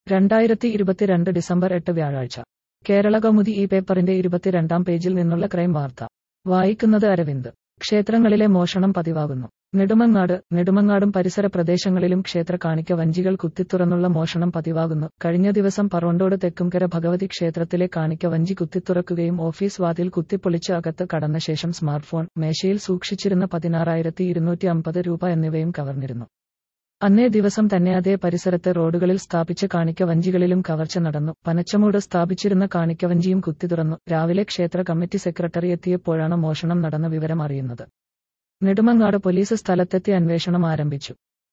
രണ്ടായിരത്തി ഇരുപത്തിരണ്ട് ഡിസംബർ എട്ട് വ്യാഴാഴ്ച കേരള കൗമുദി ഈ പേപ്പറിന്റെ ഇരുപത്തിരണ്ടാം പേജിൽ നിന്നുള്ള ക്രൈം വാർത്ത വായിക്കുന്നത് അരവിന്ദ് ക്ഷേത്രങ്ങളിലെ മോഷണം പതിവാകുന്നു നെടുമങ്ങാട് നെടുമങ്ങാടും പരിസര പ്രദേശങ്ങളിലും ക്ഷേത്ര കാണിക്ക വഞ്ചികൾ കുത്തിത്തുറന്നുള്ള മോഷണം പതിവാകുന്നു കഴിഞ്ഞ ദിവസം പറവണ്ടോട് തെക്കുംകര ഭഗവതി ക്ഷേത്രത്തിലെ കാണിക്ക വഞ്ചി കുത്തിത്തുറക്കുകയും ഓഫീസ് വാതിൽ കുത്തിപ്പൊളിച്ച് അകത്ത് കടന്ന ശേഷം സ്മാർട്ട്ഫോൺ മേശയിൽ സൂക്ഷിച്ചിരുന്ന പതിനാറായിരത്തി ഇരുന്നൂറ്റി അമ്പത് രൂപ എന്നിവയും കവർന്നിരുന്നു അന്നേ ദിവസം തന്നെ അതേ പരിസരത്തെ റോഡുകളിൽ സ്ഥാപിച്ച കാണിക്ക വഞ്ചികളിലും കവർച്ച നടന്നു പനച്ചമൂട് സ്ഥാപിച്ചിരുന്ന കാണിക്ക വഞ്ചിയും കുത്തിത്തുറന്നു രാവിലെ ക്ഷേത്ര കമ്മിറ്റി സെക്രട്ടറി എത്തിയപ്പോഴാണ് മോഷണം നടന്ന വിവരം അറിയുന്നത് നെടുമങ്ങാട് പോലീസ് സ്ഥലത്തെത്തി അന്വേഷണം ആരംഭിച്ചു